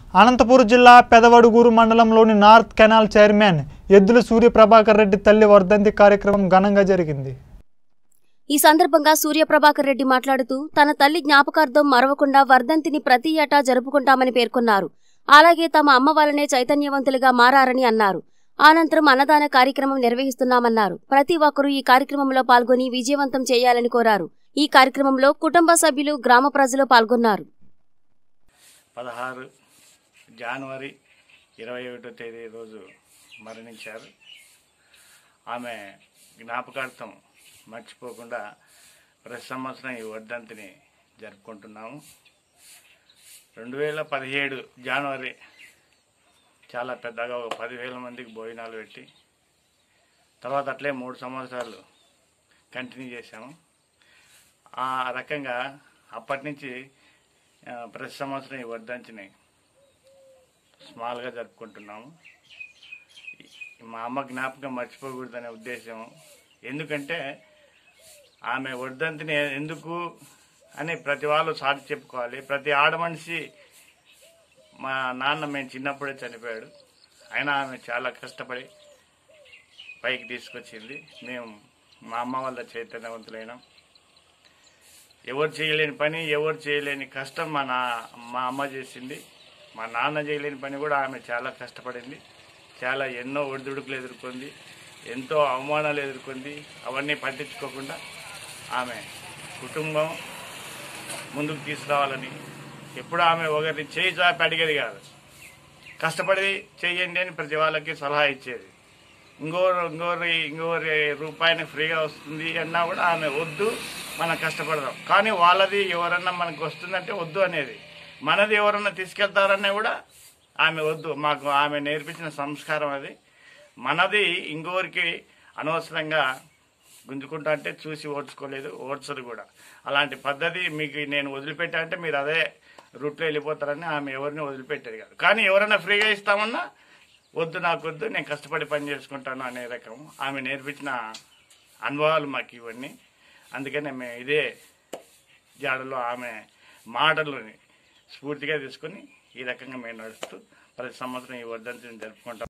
అనంతపురం జిల్లా పెదవడుగూరు మండలంలోని north canal chairman ఎద్దుల సూర్య ప్రభాకర్ రెడ్డి తల్లి వర్ధంతి కార్యక్రమం ఘనంగా జరిగింది ఈ సందర్భంగా సూర్యప్రభాకర్ రెడ్డి మాట్లాడుతూ తన తల్లి జ్ఞాపకార్థం మరవకుండా వర్ధంతిని ప్రతి ఏటా జరుపుకుంటామని పేర్కొన్నారు అలాగే తమ అమ్మ వల్లనే చైతన్యవంతులుగా మారారని అన్నారు అనంతరం అన్నదాన కార్యక్రమం నిర్వహిస్తున్నామన్నారు ప్రతి ఒక్కరూ ఈ కార్యక్రమంలో పాల్గొని విజయవంతం చేయాలని కోరారు ఈ కార్యక్రమంలో కుటుంబ సభ్యులు గ్రామ ప్రజలు పాల్గొన్నారు పదహారు జనవరి ఇరవై ఒకటో తేదీ రోజు మరణించారు ఆమె జ్ఞాపకార్థం మర్చిపోకుండా ప్రతి సంవత్సరం ఈ వర్ధంతిని జరుపుకుంటున్నాము రెండు వేల పదిహేడు జనవరి చాలా పెద్దగా ఒక పదివేల మందికి భోజనాలు పెట్టి తర్వాత అట్లే మూడు సంవత్సరాలు కంటిన్యూ చేశాము ఆ రకంగా అప్పటి నుంచి ఆ, ప్రతి సంవత్సరం ఈ వర్ధంతిని స్మాల్గా జరుపుకుంటున్నాము ఈ- మా అమ్మ జ్ఞాపకం మర్చిపోకూడదనే ఉద్దేశం ఎందుకంటే ఆమె వర్ధంతిని ఎందుకు అని ప్రతి వాళ్ళు సాటి చెప్పుకోవాలి ప్రతి ఆడ మనిషి మా నాన్న మేము చిన్నప్పుడే చనిపోయాడు అయినా ఆమె చాలా కష్టపడి పైకి తీసుకొచ్చింది మేము మా అమ్మ వల్ల చైతన్యవంతులైనాం ఎవరు చేయలేని పని ఎవరు చేయలేని కష్టం మా నా మా అమ్మ చేసింది మా నాన్న చేయలేని పని కూడా ఆమె చాలా కష్టపడింది చాలా ఎన్నో ఒడిదుడుకులు ఎదుర్కొంది ఎంతో అవమానాలు ఎదుర్కొంది అవన్నీ పట్టించుకోకుండా ఆమె కుటుంబం ముందుకు తీసుకురావాలని ఎప్పుడు ఆమె ఒకరిని చేయి చాపి అడిగేది కాదు కష్టపడి చేయండి అని ప్రతి వాళ్ళకి సలహా ఇచ్చేది ఇంకోరు ఇంకోరి ఇంకోరి రూపాయిని ఫ్రీగా వస్తుంది అన్నా కూడా ఆమె వద్దు మనం కష్టపడదాం కానీ వాళ్ళది ఎవరన్నా మనకు వస్తుందంటే వద్దు అనేది మనది ఎవరన్నా తీసుకెళ్తారన్నా కూడా ఆమె వద్దు మాకు ఆమె నేర్పించిన సంస్కారం అది మనది ఇంకోరికి అనవసరంగా గుంజుకుంటా అంటే చూసి ఓడ్చుకోలేదు ఓడ్చరు కూడా అలాంటి పద్ధతి మీకు నేను వదిలిపెట్టా అంటే మీరు అదే రూట్లో వెళ్ళిపోతారని ఆమె ఎవరిని వదిలిపెట్టేది కాదు కానీ ఎవరైనా ఫ్రీగా ఇస్తామన్నా వద్దు నాకు వద్దు నేను కష్టపడి పని చేసుకుంటాను అనే రకం ఆమె నేర్పించిన అనుభవాలు మాకు ఇవన్నీ అందుకనే మేము ఇదే జాడలో ఆమె మాటలని స్ఫూర్తిగా తీసుకొని ఈ రకంగా మేము నడుస్తూ ప్రతి సంవత్సరం ఈ వర్ధంతిని జరుపుకుంటాం